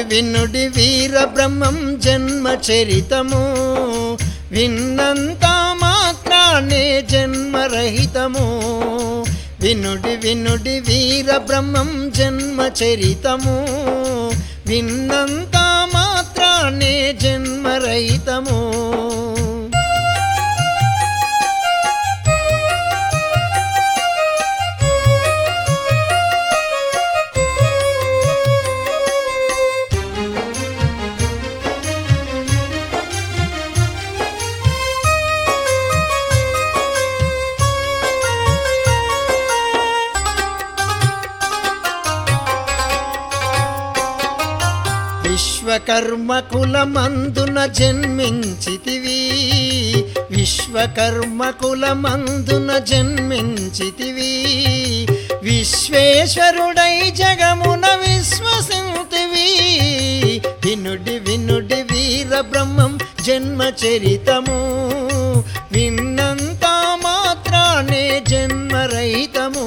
వినుడి వీర బ్రహ్మం జన్మ చరితము విన్నంత మాత్రానే జన్మరహితము వినుడి వినుడి వీర బ్రహ్మం జన్మ చరితము విన్నంత మాత్రానే జన్మరహితము విశ్వకర్మ కులమందున జన్మించితివి విశ్వకర్మ కులమందున జన్మించితివి విశ్వేశ్వరుడై జగమున విశ్వసింతివి వినుడి వినుడి వీర బ్రహ్మం జన్మ చరితము విన్నంత మాత్రానే జన్మరహితము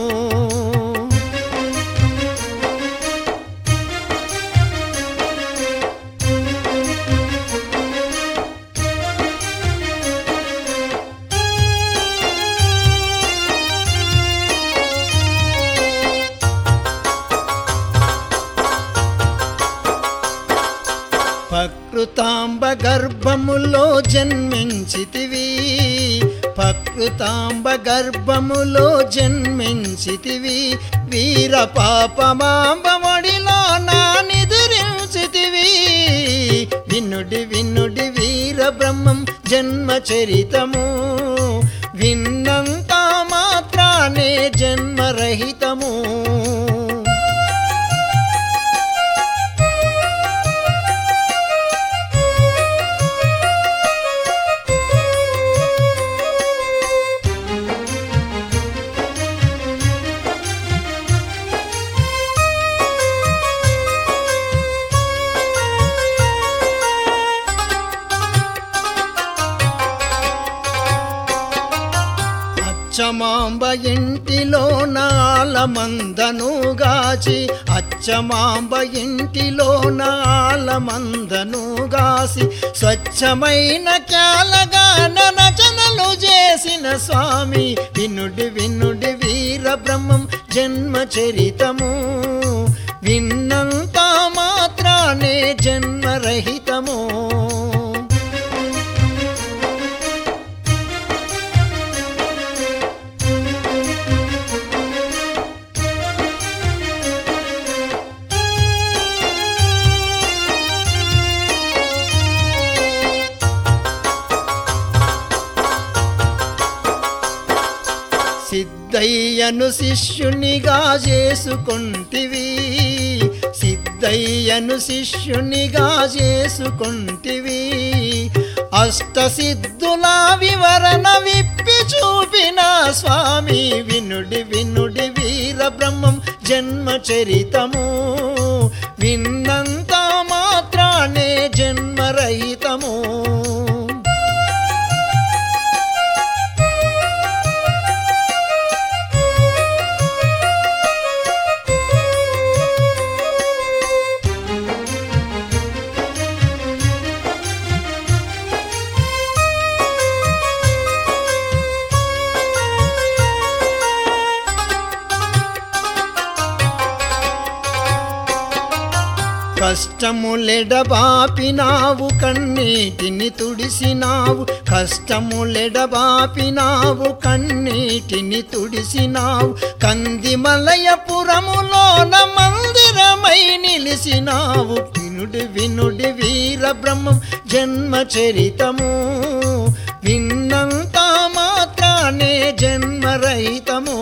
ప్రకృతాంబ గర్భములో జన్మించితివి ప్రకృతాంబ గర్భములో జన్మించితివి వీర పాపమాంబ ఒడిలో నా నిదురించితివి వినుడి వినుడి వీర బ్రహ్మం జన్మ చరితము విన్నంత మాత్రానే జన్మరహితము అచ్చమాంబ ఇంటిలో నాలమందను గాచి అచ్చమాంబ ఇంటిలో నాలమందను గాసి స్వచ్ఛమైన క్యాలగాన రచనలు చేసిన స్వామి వినుడి వినుడి వీర బ్రహ్మం జన్మ చరితము విన్నంత మాత్రానే జన్మరహితము సిద్ధయ్యను శిష్యునిగా చేసుకుంటివి సిద్ధయ్యను శిష్యునిగా చేసుకుంటివి అష్ట సిద్ధుల వివరణ విప్పి చూపిన స్వామి వినుడి వినుడి వీర బ్రహ్మం జన్మ చరితము విన్నంత మాత్రానే జన్మరహితము కష్టములెడబాపినావు కన్నీటిని తుడిసినావు కష్టములెడబాపినావు కన్నీటిని తుడిసినావు కందిమలయపురములోన మందిరమై నిలిసినావు వినుడి వినుడి వీర బ్రహ్మం జన్మ చరితము విన్నంత మాత్రానే జన్మరహితము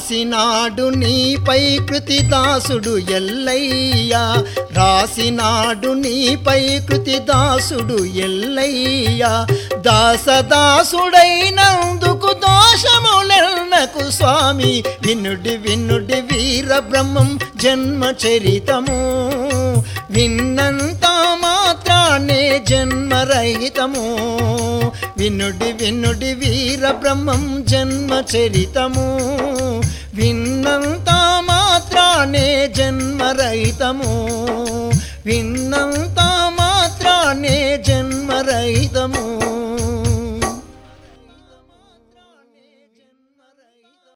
రాసినాడు నీపై కృతిదాసుడు ఎల్లయ్యా రాసినాడు నీపై కృతిదాసుడు ఎల్లయ్యా దాసదాసుడైనందుకు దోషములెన్నకు స్వామి వినుడి వినుడి వీర బ్రహ్మం జన్మ చరితము విన్నంత మాత్రానే జన్మరహితము వినుడి వినుడి వీర బ్రహ్మం జన్మ చరితము విన్నంత